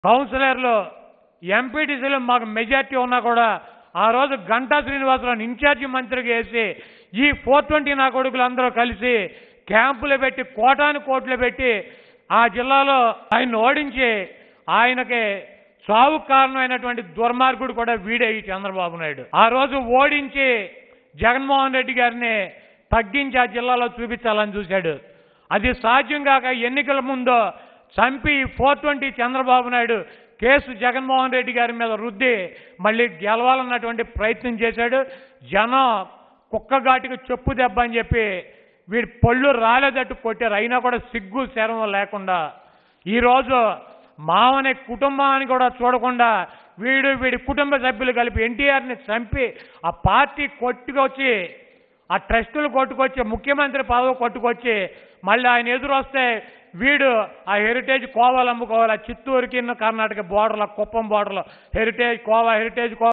కౌన్సిలర్లు ఎంపీటీసీలు మాకు మెజార్టీ ఉన్నా కూడా ఆ రోజు గంటా శ్రీనివాసరావు ఇన్ఛార్జి మంత్రిగా వేసి ఈ ఫోర్ ట్వంటీ నా కొడుకులు అందరూ కలిసి క్యాంపులు పెట్టి కోటాను కోట్లు పెట్టి ఆ జిల్లాలో ఆయన ఓడించి ఆయనకి చావు కారణమైనటువంటి దుర్మార్గుడు కూడా వీడే ఈ చంద్రబాబు నాయుడు ఆ రోజు ఓడించి జగన్మోహన్ రెడ్డి గారిని తగ్గించి ఆ జిల్లాలో చూపించాలని చూశాడు అది సాధ్యం కాక ఎన్నికల ముందు చంపి four twenty Chandrababu Naidu case Jaganmohan Reddy గారి మీద రుద్ది మళ్ళీ గెలవాలన్నటువంటి ప్రయత్నం చేశాడు జనం కుక్కగాటికి చెప్పు దెబ్బ అని చెప్పి వీడి పళ్ళు రాలేదట్టు కొట్టారు అయినా కూడా సిగ్గు శరం లేకుండా ఈరోజు మావని కుటుంబాన్ని కూడా చూడకుండా వీడు వీడి కుటుంబ సభ్యులు కలిపి ఎన్టీఆర్ని చంపి ఆ పార్టీ కొట్టుకొచ్చి ఆ ట్రస్టులు కొట్టుకొచ్చి ముఖ్యమంత్రి పదవి కొట్టుకొచ్చి మళ్ళీ ఆయన ఎదురు వస్తే వీడు ఆ హెరిటేజ్ కోవాలు అమ్ముకోవాలి ఆ చిత్తూరుకి కర్ణాటక బోర్డర్లో కుప్పం బోర్డర్లో హెరిటేజ్ కోవా హెరిటేజ్ కోవా